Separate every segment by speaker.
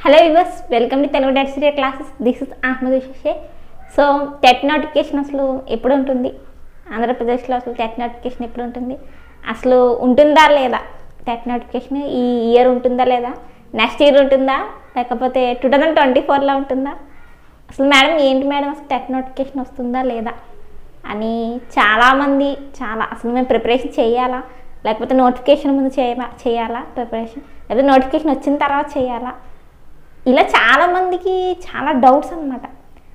Speaker 1: hello viewers welcome to Telugu డెట్ serial classes this is Ahmed షే so TET notification అసలు ఎప్పుడు ఉంటుంది ఆంధ్రప్రదేశ్లో అసలు టెట్ నోటిఫికేషన్ ఎప్పుడు ఉంటుంది అసలు ఉంటుందా లేదా టెట్ నోటిఫికేషన్ ఈ ఇయర్ ఉంటుందా లేదా నెక్స్ట్ ఇయర్ ఉంటుందా లేకపోతే టూ థౌజండ్ ట్వంటీ ఫోర్లో ఉంటుందా అసలు మేడం ఏంటి మేడం అసలు టెట్ నోటిఫికేషన్ వస్తుందా లేదా అని చాలామంది చాలా అసలు మేము ప్రిపరేషన్ చేయాలా లేకపోతే నోటిఫికేషన్ ముందు చేయాలా చేయాలా ప్రిపరేషన్ లేదా నోటిఫికేషన్ వచ్చిన తర్వాత చేయాలా ఇలా చాలామందికి చాలా డౌట్స్ అనమాట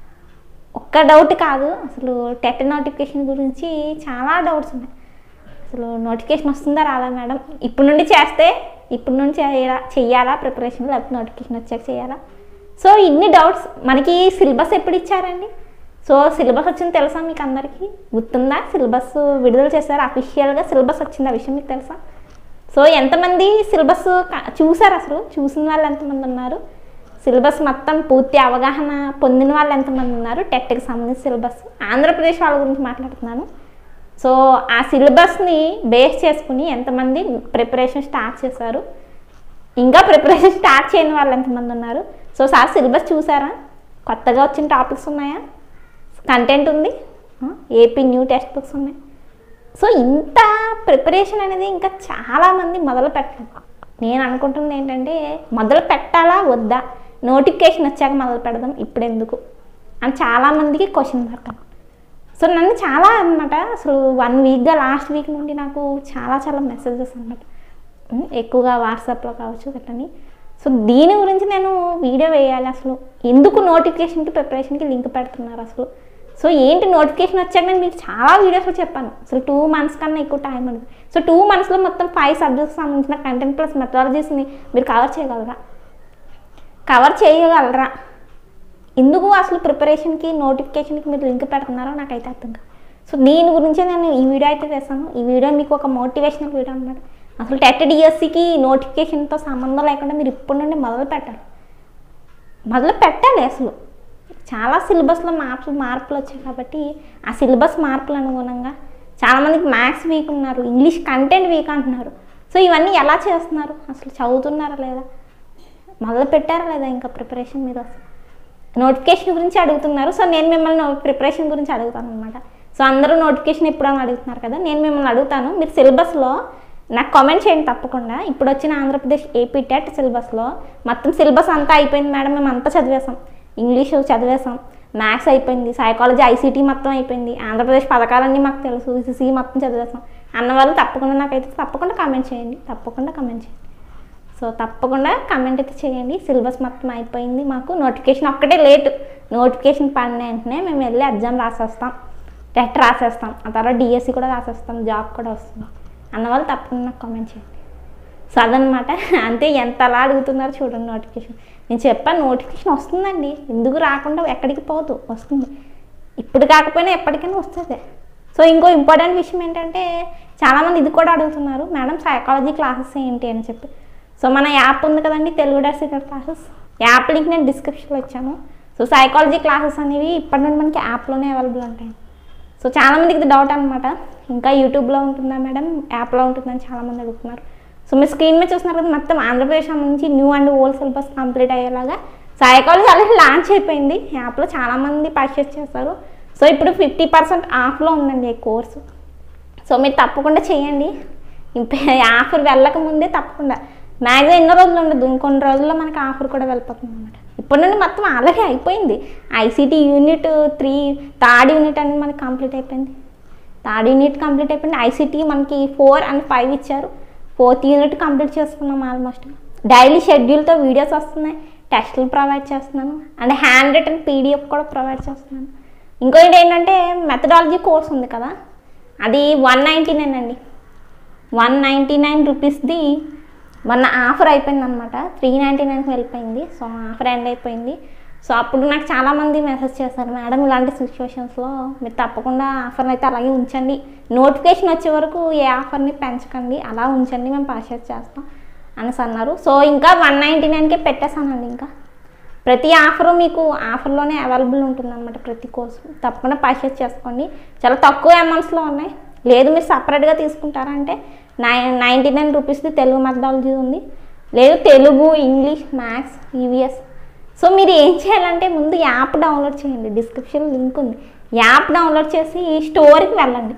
Speaker 1: ఒక్క డౌట్ కాదు అసలు టెట్ నోటిఫికేషన్ గురించి చాలా డౌట్స్ ఉన్నాయి అసలు నోటిఫికేషన్ వస్తుందా రాదా మేడం ఇప్పుడు నుండి చేస్తే ఇప్పుడు నుండి చేయాలా చెయ్యాలా ప్రిపరేషన్ లేకపోతే నోటిఫికేషన్ వచ్చాక చేయాలా సో ఇన్ని డౌట్స్ మనకి సిలబస్ ఎప్పుడు ఇచ్చారండి సో సిలబస్ వచ్చింది తెలుసా మీకు అందరికీ గుర్తుందా సిలబస్ విడుదల చేశారు అఫీషియల్గా సిలబస్ వచ్చింది ఆ విషయం మీకు తెలుసా సో ఎంతమంది సిలబస్ చూసారు అసలు చూసిన వాళ్ళు ఎంతమంది ఉన్నారు సిలబస్ మొత్తం పూర్తి అవగాహన పొందిన వాళ్ళు ఎంతమంది ఉన్నారు టెట్కి సంబంధించిన సిలబస్ ఆంధ్రప్రదేశ్ వాళ్ళ గురించి మాట్లాడుతున్నాను సో ఆ సిలబస్ని బేస్ చేసుకుని ఎంతమంది ప్రిపరేషన్ స్టార్ట్ చేశారు ఇంకా ప్రిపరేషన్ స్టార్ట్ చేయని వాళ్ళు ఎంతమంది ఉన్నారు సో సార్ సిలబస్ చూసారా కొత్తగా వచ్చిన టాపిక్స్ ఉన్నాయా కంటెంట్ ఉంది ఏపీ న్యూ టెక్స్ట్ బుక్స్ ఉన్నాయి సో ఇంత ప్రిపరేషన్ అనేది ఇంకా చాలామంది మొదలు పెట్టలేదు నేను అనుకుంటుంది ఏంటంటే మొదలు పెట్టాలా వద్దా నోటిఫికేషన్ వచ్చాక మొదలు పెడదాం ఇప్పుడు ఎందుకు అని చాలామందికి క్వశ్చన్ మార్క్ సో నన్ను చాలా అనమాట అసలు వన్ వీక్గా లాస్ట్ వీక్ నుండి నాకు చాలా చాలా మెసేజెస్ అనమాట ఎక్కువగా వాట్సాప్లో కావచ్చు గట్లని సో దీని గురించి నేను వీడియో వేయాలి అసలు ఎందుకు నోటిఫికేషన్కి ప్రిపరేషన్కి లింక్ పెడుతున్నారు అసలు సో ఏంటి నోటిఫికేషన్ వచ్చాక నేను మీకు చాలా వీడియోస్లో చెప్పాను అసలు టూ మంత్స్ కన్నా ఎక్కువ టైం ఉంది సో టూ మంత్స్లో మొత్తం ఫైవ్ సబ్జెక్ట్స్ సంబంధించిన కంటెంట్ ప్లస్ మెథడాలజీస్ని మీరు కవర్ చేయగలరా కవర్ చేయగలరా ఎందుకు అసలు ప్రిపరేషన్కి నోటిఫికేషన్కి మీరు లింక్ పెడుతున్నారో నాకైతే అర్థం కాదు సో దీని గురించే నేను ఈ వీడియో అయితే వేసాను ఈ వీడియో మీకు ఒక మోటివేషనల్ వీడియో అనమాట అసలు టెట్ డిఎస్సికి నోటిఫికేషన్తో సంబంధం లేకుండా మీరు ఇప్పటి నుండి మొదలు పెట్టాలి మొదలు పెట్టాలి అసలు చాలా సిలబస్లో మార్పులు మార్పులు వచ్చాయి కాబట్టి ఆ సిలబస్ మార్పులు అనుగుణంగా చాలామందికి మ్యాథ్స్ వీక్ ఉన్నారు ఇంగ్లీష్ కంటెంట్ వీక్ అంటున్నారు సో ఇవన్నీ ఎలా చేస్తున్నారు అసలు చదువుతున్నారా లేదా మొదలు పెట్టారా లేదా ఇంకా ప్రిపరేషన్ మీరు అసలు నోటిఫికేషన్ గురించి అడుగుతున్నారు సో నేను మిమ్మల్ని ప్రిపరేషన్ గురించి అడుగుతాను అనమాట సో అందరూ నోటిఫికేషన్ ఎప్పుడు అని అడుగుతున్నారు కదా నేను మిమ్మల్ని అడుగుతాను మీరు సిలబస్లో నాకు కామెంట్ చేయండి తప్పకుండా ఇప్పుడు వచ్చిన ఆంధ్రప్రదేశ్ ఏపీ టెట్ సిలబస్లో మొత్తం సిలబస్ అంతా అయిపోయింది మేడం మేము అంతా చదివేసాం ఇంగ్లీషు చదివేసాం మ్యాథ్స్ అయిపోయింది సైకాలజీ ఐసీటీ మొత్తం అయిపోయింది ఆంధ్రప్రదేశ్ పథకాలన్నీ మాకు తెలుసు సిసి మొత్తం చదివేసాం అన్న వాళ్ళు తప్పకుండా నాకైతే తప్పకుండా కామెంట్ చేయండి తప్పకుండా కామెంట్ చేయండి సో తప్పకుండా కమెంట్ అయితే చేయండి సిలబస్ మొత్తం అయిపోయింది మాకు నోటిఫికేషన్ ఒక్కటే లేట్ నోటిఫికేషన్ పడిన వెంటనే మేము వెళ్ళి ఎగ్జామ్ రాసేస్తాం టెట్ రాసేస్తాం ఆ తర్వాత డిఎస్సి కూడా రాసేస్తాం జాబ్ కూడా వస్తుంది అన్నవాళ్ళు తప్పకుండా నాకు కామెంట్ చేయండి సో అదనమాట అంతే ఎంతలా అడుగుతున్నారు చూడండి నోటిఫికేషన్ నేను చెప్పాను నోటిఫికేషన్ వస్తుందండి ఎందుకు రాకుండా ఎక్కడికి పోదు వస్తుంది ఇప్పుడు కాకపోయినా ఎప్పటికైనా వస్తుంది సో ఇంకో ఇంపార్టెంట్ విషయం ఏంటంటే చాలామంది ఇది కూడా అడుగుతున్నారు మేడం సైకాలజీ క్లాసెస్ ఏంటి అని చెప్పి సో మన యాప్ ఉంది కదండి తెలుగు డెసిటర్ క్లాసెస్ యాప్ లింక్ నేను డిస్క్రిప్షన్లో ఇచ్చాను సో సైకాలజీ క్లాసెస్ అనేవి ఇప్పటి నుండి మనకి యాప్లోనే అవైలబుల్ ఉంటాయి సో చాలామందికి ఇది డౌట్ అనమాట ఇంకా యూట్యూబ్లో ఉంటుందా మేడం యాప్లో ఉంటుందని చాలామంది అడుగుతున్నారు సో మీరు స్క్రీన్ మీద చూస్తున్నారు కదా మొత్తం ఆంధ్రప్రదేశ్ నుంచి new and old syllabus complete అయ్యేలాగా సైకాలజీ ఆల్రెడీ లాంచ్ అయిపోయింది యాప్లో చాలామంది పర్చేస్ చేస్తారు సో ఇప్పుడు ఫిఫ్టీ పర్సెంట్ ఆఫ్లో ఉందండి ఈ కోర్సు సో మీరు తప్పకుండా చేయండి ఆఫర్ వెళ్ళక ముందే తప్పకుండా మ్యాక్సిమం ఎన్నో రోజులు ఉండదు ఇంకొన్ని రోజుల్లో మనకి ఆఫర్ కూడా వెళ్ళిపోతుంది అనమాట ఇప్పటి నుండి మొత్తం ఆల్రెడీ అయిపోయింది ICT unit three third unit అనేది మనకి కంప్లీట్ అయిపోయింది థర్డ్ యూనిట్ కంప్లీట్ అయిపోయింది ఐసీటీ మనకి ఫోర్ అండ్ ఫైవ్ ఇచ్చారు ఫోర్త్ యూనిట్ కంప్లీట్ చేసుకున్నాం ఆల్మోస్ట్ డైలీ షెడ్యూల్తో వీడియోస్ వస్తున్నాయి టెస్టులు ప్రొవైడ్ చేస్తున్నాను అండ్ హ్యాండ్ రిటర్న్ పీడిఎఫ్ కూడా ప్రొవైడ్ చేస్తున్నాను ఇంకోటి ఏంటంటే మెథడాలజీ కోర్స్ ఉంది కదా అది వన్ నైంటీ నైన్ అండి వన్ నైంటీ నైన్ రూపీస్ది మొన్న ఆఫర్ అయిపోయింది అనమాట త్రీ నైంటీ నైన్కి వెళ్ళిపోయింది సో ఆఫర్ ఎండ్ అయిపోయింది సో అప్పుడు నాకు చాలామంది మెసేజ్ చేశారు మేడం ఇలాంటి సిచ్యువేషన్స్లో మీరు తప్పకుండా ఆఫర్ని అయితే అలాగే ఉంచండి నోటిఫికేషన్ వచ్చే వరకు ఏ ఆఫర్ని పెంచకండి అలా ఉంచండి మేము పర్చేస్ చేస్తాం అనేసి అన్నారు సో ఇంకా వన్ నైంటీ నైన్కే పెట్టేశానండి ఇంకా ప్రతి ఆఫరు మీకు ఆఫర్లోనే అవైలబుల్ ఉంటుందన్నమాట ప్రతి కోర్సు తప్పకుండా పర్చేస్ చేసుకోండి చాలా తక్కువ అమౌంట్స్లో ఉన్నాయి లేదు మీరు సపరేట్గా తీసుకుంటారంటే నై నైంటీ నైన్ రూపీస్ది తెలుగు మెథడాలజీ ఉంది లేదు Telugu English maths EVS so మీరు ఏం చేయాలంటే ముందు యాప్ డౌన్లోడ్ చేయండి డిస్క్రిప్షన్ లింక్ ఉంది యాప్ డౌన్లోడ్ చేసి ఈ స్టోర్కి వెళ్ళండి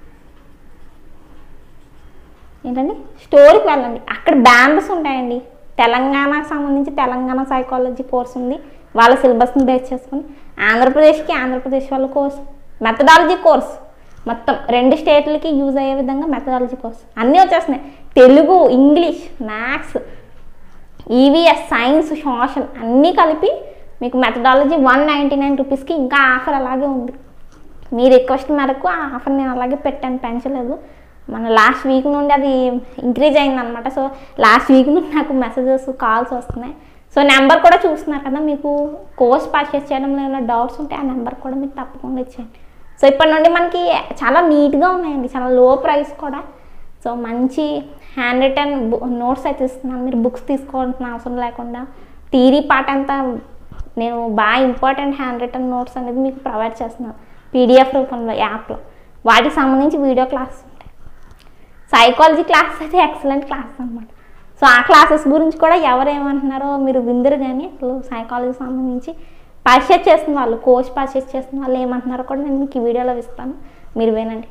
Speaker 1: ఏంటండి స్టోర్కి వెళ్ళండి అక్కడ బ్యానర్స్ ఉంటాయండి తెలంగాణకు సంబంధించి తెలంగాణ సైకాలజీ కోర్స్ ఉంది వాళ్ళ సిలబస్ని బేస్ చేసుకుని ఆంధ్రప్రదేశ్కి ఆంధ్రప్రదేశ్ వాళ్ళ కోర్స్ మెథడాలజీ కోర్స్ మొత్తం రెండు స్టేట్లకి యూజ్ అయ్యే విధంగా మెథడాలజీ కోర్స్ అన్నీ వచ్చేస్తున్నాయి Telugu English maths EVS science social అన్నీ కలిపి మీకు మెథడాలజీ వన్ నైంటీ నైన్ రూపీస్కి ఇంకా ఆఫర్ అలాగే ఉంది మీ రిక్వెస్ట్ మేరకు ఆ ఆఫర్ నేను అలాగే పెట్టాను పెంచలేదు మన లాస్ట్ వీక్ నుండి అది ఇంక్రీజ్ అయింది అనమాట సో లాస్ట్ వీక్ నుండి నాకు మెసేజెస్ కాల్స్ వస్తున్నాయి సో నెంబర్ కూడా చూస్తున్నారు కదా మీకు కోర్స్ పర్చేస్ చేయడంలో ఏమైనా డౌట్స్ ఉంటే ఆ నెంబర్ కూడా మీకు తప్పకుండా ఇచ్చేయండి సో ఇప్పటి నుండి మనకి చాలా నీట్గా ఉన్నాయండి చాలా లో ప్రైస్ కూడా సో మంచి హ్యాండ్ రిటర్న్ నోట్స్ అయితే ఇస్తున్నాను మీరు బుక్స్ తీసుకోవాల్సిన అవసరం లేకుండా థీరీ పార్ట్ అంతా నేను బాగా ఇంపార్టెంట్ హ్యాండ్ రిటర్న్ నోట్స్ అనేది మీకు ప్రొవైడ్ చేస్తున్నాను పీడిఎఫ్ రూపంలో యాప్లో వాటికి సంబంధించి వీడియో క్లాసెస్ ఉంటాయి సైకాలజీ క్లాసెస్ అయితే ఎక్సలెంట్ క్లాసెస్ అనమాట సో ఆ క్లాసెస్ గురించి కూడా ఎవరు ఏమంటున్నారో మీరు విందరు కానీ అసలు సైకాలజీ సంబంధించి పర్చేస్ చేస్తున్న వాళ్ళు కోర్స్ పర్చేస్ చేస్తున్న వాళ్ళు ఏమంటున్నారో కూడా నేను మీకు ఈ వీడియోలో ఇస్తాను మీరు వినండి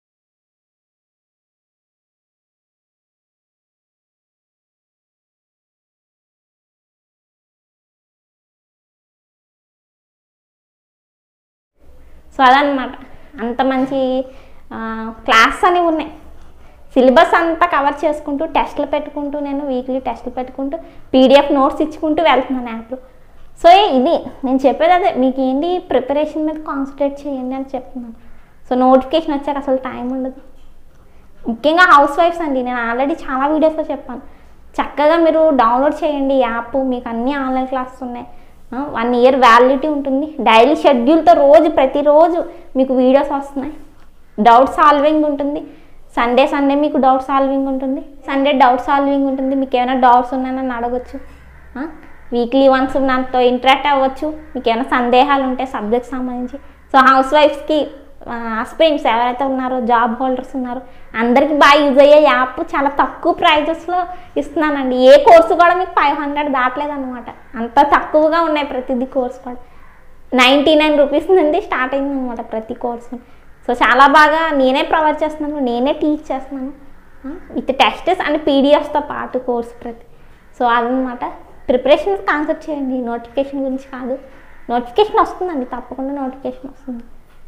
Speaker 1: సో అదనమాట అంత మంచి క్లాస్ అనేవి ఉన్నాయి సిలబస్ అంతా కవర్ చేసుకుంటూ టెస్టులు పెట్టుకుంటూ నేను వీక్లీ టెస్టులు పెట్టుకుంటూ పీడిఎఫ్ నోట్స్ ఇచ్చుకుంటూ వెళ్తున్నాను యాప్లో సో ఇది నేను చెప్పేది అదే మీకు ఏంటి ప్రిపరేషన్ మీద కాన్సన్ట్రేట్ చేయండి అని చెప్తున్నాను సో నోటిఫికేషన్ వచ్చాక అసలు టైం ఉండదు ముఖ్యంగా హౌస్ వైఫ్స్ అండి నేను ఆల్రెడీ చాలా వీడియోస్లో చెప్పాను చక్కగా మీరు డౌన్లోడ్ చేయండి యాప్ మీకు అన్ని ఆన్లైన్ క్లాసెస్ ఉన్నాయి వన్ ఇయర్ వ్యాలిడిటీ ఉంటుంది డైలీ షెడ్యూల్తో రోజు ప్రతిరోజు మీకు వీడియోస్ వస్తున్నాయి డౌట్ సాల్వింగ్ ఉంటుంది సండే సండే మీకు డౌట్ సాల్వింగ్ ఉంటుంది సండే డౌట్ సాల్వింగ్ ఉంటుంది మీకు ఏమైనా డౌట్స్ ఉన్నాయని అడగచ్చు వీక్లీ వన్స్ నాతో ఇంటరాక్ట్ అవ్వచ్చు మీకు ఏమైనా సందేహాలు ఉంటే సబ్జెక్ట్ సంబంధించి సో హౌస్ వైఫ్స్కి హస్బెండ్స్ ఎవరైతే ఉన్నారో జాబ్ హోల్డర్స్ ఉన్నారో అందరికి బాగా యూజ్ అయ్యే యాప్ చాలా తక్కువ ప్రైజెస్లో ఇస్తున్నానండి ఏ కోర్సు కూడా మీకు ఫైవ్ హండ్రెడ్ దాటలేదు అనమాట అంత తక్కువగా ఉన్నాయి ప్రతిదీ కోర్స్ కూడా నైంటీ నైన్ రూపీస్ నుండి స్టార్ట్ అయింది అనమాట ప్రతి కోర్సు సో చాలా బాగా నేనే ప్రొవైడ్ చేస్తున్నాను నేనే టీచ్ చేస్తున్నాను విత్ టెస్టెస్ అండ్ పీడిఎఫ్స్తో పాటు కోర్స్ ప్రతి సో అదనమాట ప్రిపరేషన్ కాన్సెప్ట్ చేయండి నోటిఫికేషన్ గురించి కాదు నోటిఫికేషన్ వస్తుందండి తప్పకుండా నోటిఫికేషన్ వస్తుంది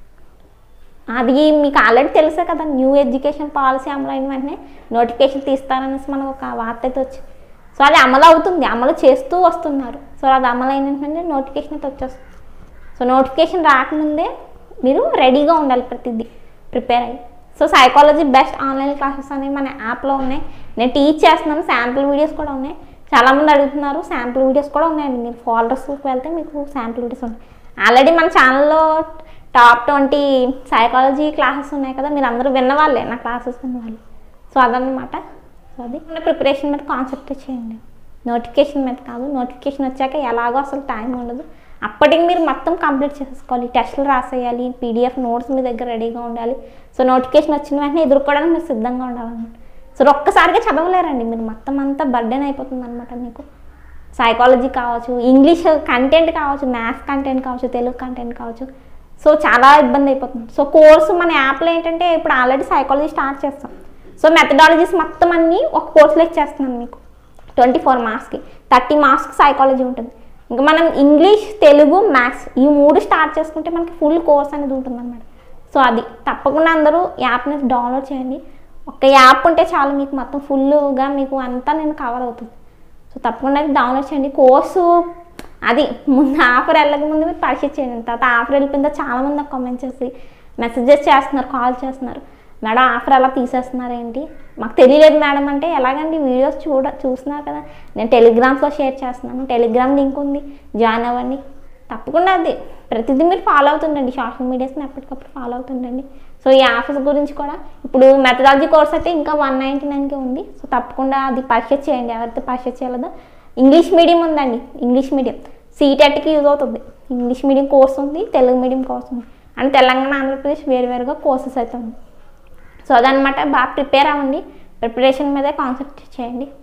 Speaker 1: అది మీకు ఆల్రెడీ తెలుసే కదా న్యూ ఎడ్యుకేషన్ పాలసీ అమలు అయిన వెంటనే నోటిఫికేషన్ తీస్తారనేసి మనకు ఒక వార్త అయితే వచ్చింది సో అది అమలు అవుతుంది అమలు చేస్తూ వస్తున్నారు సో అది అమలు అయిన వెంటనే నోటిఫికేషన్ అయితే వచ్చేస్తుంది సో నోటిఫికేషన్ రాకముందే మీరు రెడీగా ఉండాలి ప్రతిదీ ప్రిపేర్ అయ్యి so psychology best online classes అనేవి మన యాప్లో ఉన్నాయి నేను టీచ్ చేస్తున్నాను శాంపుల్ వీడియోస్ కూడా ఉన్నాయి చాలామంది అడుగుతున్నారు శాంపుల్ వీడియోస్ కూడా ఉన్నాయండి మీరు ఫోల్డర్స్కి వెళ్తే మీకు శాంపుల్ వీడియోస్ ఉన్నాయి ఆల్రెడీ మన ఛానల్లో టాప్ ట్వంటీ సైకాలజీ క్లాసెస్ ఉన్నాయి కదా మీరు అందరూ విన్నవాళ్ళే నా క్లాసెస్ విన్నవాళ్ళు సో అదనమాట సో అది ప్రిపరేషన్ మీద కాన్సన్ట్రేట్ చేయండి నోటిఫికేషన్ మీద కాదు నోటిఫికేషన్ వచ్చాక ఎలాగో అసలు టైం ఉండదు అప్పటికి మీరు మొత్తం కంప్లీట్ చేసేసుకోవాలి టెస్టులు రాసేయాలి పీడిఎఫ్ నోట్స్ మీ దగ్గర రెడీగా ఉండాలి సో నోటిఫికేషన్ వచ్చిన వెంటనే ఎదుర్కోవడానికి మీరు సిద్ధంగా ఉండాలన్నమాట సో ఒక్కసారిగా చదవలేరండి మీరు మొత్తం అంతా బర్డెన్ అయిపోతుంది అనమాట మీకు సైకాలజీ కావచ్చు ఇంగ్లీష్ కంటెంట్ కావచ్చు మ్యాథ్స్ కంటెంట్ కావచ్చు తెలుగు కంటెంట్ కావచ్చు సో చాలా ఇబ్బంది అయిపోతుంది సో కోర్సు మన యాప్లో ఏంటంటే ఇప్పుడు ఆల్రెడీ సైకాలజీ స్టార్ట్ చేస్తాం సో మెథడాలజీస్ మొత్తం అన్నీ ఒక కోర్సులో ఇచ్చేస్తున్నాను మీకు ట్వంటీ ఫోర్ మార్క్స్కి థర్టీ మార్క్స్కి సైకాలజీ ఉంటుంది ఇంకా మనం ఇంగ్లీష్ తెలుగు మ్యాథ్స్ ఈ మూడు స్టార్ట్ చేసుకుంటే మనకి ఫుల్ కోర్స్ అనేది ఉంటుంది అనమాట సో అది తప్పకుండా అందరూ యాప్ని డౌన్లోడ్ చేయండి ఒక యాప్ ఉంటే చాలు మీకు మొత్తం ఫుల్గా మీకు అంతా నేను కవర్ అవుతుంది సో తప్పకుండా డౌన్లోడ్ చేయండి కోర్సు అది ముందు ఆఫర్ వెళ్ళక ముందు మీరు పర్చేస్ చేయండి తర్వాత ఆఫర్ వెళ్ళిపోయిందో చాలామంది నాకు కామెంట్ చేసి మెసేజెస్ చేస్తున్నారు కాల్ చేస్తున్నారు మేడం ఆఫర్ అలా తీసేస్తున్నారు ఏంటి మాకు తెలియలేదు మేడం అంటే ఎలాగండి వీడియోస్ చూడ చూస్తున్నారు కదా నేను టెలిగ్రామ్స్లో షేర్ చేస్తున్నాను టెలిగ్రామ్ లింక్ ఉంది జాయిన్ అవ్వండి తప్పకుండా అది ప్రతిదీ మీరు ఫాలో అవుతుండండి సోషల్ మీడియాస్ని ఎప్పటికప్పుడు ఫాలో అవుతుండండి సో ఈ ఆఫర్స్ గురించి కూడా ఇప్పుడు మెథడాలజీ కోర్స్ అయితే ఇంకా వన్ నైంటీ నైన్కి ఉంది సో తప్పకుండా అది పర్చేస్ చేయండి ఎవరైతే పర్చేస్ చేయలేదో ఇంగ్లీష్ మీడియం ఉందండి ఇంగ్లీష్ మీడియం సీటెట్కి యూజ్ అవుతుంది ఇంగ్లీష్ మీడియం కోర్స్ ఉంది తెలుగు మీడియం కోర్స్ ఉంది అండ్ తెలంగాణ ఆంధ్రప్రదేశ్ వేరువేరుగా కోర్సెస్ అయితే ఉంది సో అదనమాట బాగా ప్రిపేర్ అవ్వండి ప్రిపరేషన్ మీదే కాన్సన్ట్రేట్ చేయండి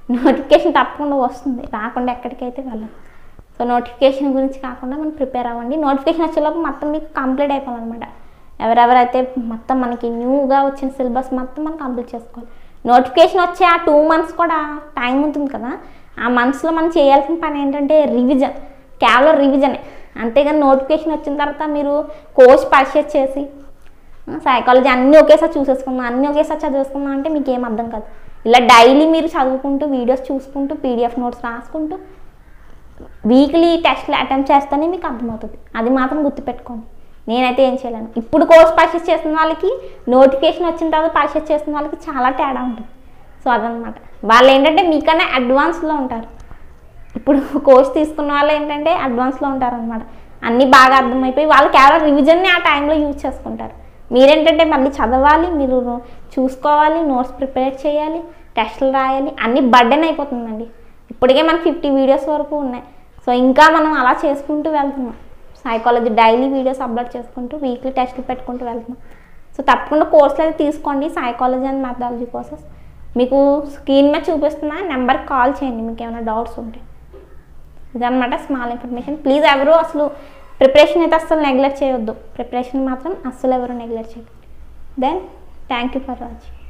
Speaker 1: నోటిఫికేషన్ తప్పకుండా వస్తుంది రాకుండా ఎక్కడికైతే వెళ్ళదు సో నోటిఫికేషన్ గురించి కాకుండా మనం ప్రిపేర్ అవ్వండి నోటిఫికేషన్ వచ్చేలోపు మొత్తం మీకు కంప్లీట్ అయిపోవాలన్నమాట ఎవరెవరైతే మొత్తం మనకి న్యూగా వచ్చిన సిలబస్ మొత్తం మనం కంప్లీట్ చేసుకోవాలి నోటిఫికేషన్ వచ్చే ఆ టూ మంత్స్ కూడా టైం ఉంటుంది కదా ఆ మంత్స్లో మనం చేయాల్సిన పని ఏంటంటే రివిజన్ కేవలం రివిజనే అంతేగాని నోటిఫికేషన్ వచ్చిన తర్వాత మీరు కోర్స్ పర్చేస్ చేసి సైకాలజీ అన్నీ ఒకేసారి చూసేసుకుందాం అన్నీ ఒకేసారి చదివేసుకుందాం అంటే మీకు ఏం అర్థం కాదు ఇలా డైలీ మీరు చదువుకుంటూ వీడియోస్ చూసుకుంటూ పీడిఎఫ్ నోట్స్ రాసుకుంటూ వీక్లీ టెస్ట్లు అటెంప్ట్ చేస్తేనే మీకు అర్థమవుతుంది అది మాత్రం గుర్తుపెట్టుకోండి నేనైతే ఏం చేయలేను ఇప్పుడు కోర్స్ పర్చేస్ చేసిన వాళ్ళకి నోటిఫికేషన్ వచ్చిన తర్వాత పర్చేస్ చేసిన వాళ్ళకి చాలా తేడా ఉంటుంది సో అదనమాట వాళ్ళు ఏంటంటే మీకన్నా అడ్వాన్స్లో ఉంటారు ఇప్పుడు కోర్స్ తీసుకున్న వాళ్ళు ఏంటంటే అడ్వాన్స్లో ఉంటారు అనమాట అన్నీ బాగా అర్థమైపోయి వాళ్ళు కేవలం రివిజన్ని ఆ టైంలో యూజ్ చేసుకుంటారు మీరేంటంటే మళ్ళీ చదవాలి మీరు చూసుకోవాలి నోట్స్ ప్రిపేర్ చేయాలి టెస్టులు రాయాలి అన్నీ బర్డెన్ అయిపోతుందండి ఇప్పటికే మనకి ఫిఫ్టీ వీడియోస్ వరకు ఉన్నాయి సో ఇంకా మనం అలా చేసుకుంటూ వెళ్తున్నాం సైకాలజీ డైలీ వీడియోస్ అప్లోడ్ చేసుకుంటూ వీక్లీ టెస్ట్లు పెట్టుకుంటూ వెళ్తున్నాం సో తప్పకుండా కోర్సులు అయితే తీసుకోండి సైకాలజీ అండ్ మెథడాలజీ కోర్సెస్ మీకు స్క్రీన్ మీద చూపిస్తున్నా నెంబర్కి కాల్ చేయండి మీకు ఏమైనా డౌట్స్ ఉంటే ఇదనమాట స్మాల్ ఇన్ఫర్మేషన్ ప్లీజ్ ఎవరు అసలు ప్రిపరేషన్ అయితే అస్సలు నెగ్లెక్ట్ చేయొద్దు ప్రిపరేషన్ మాత్రం అస్సలు ఎవరు నెగ్లెక్ట్ చేయకండి then thank you for watching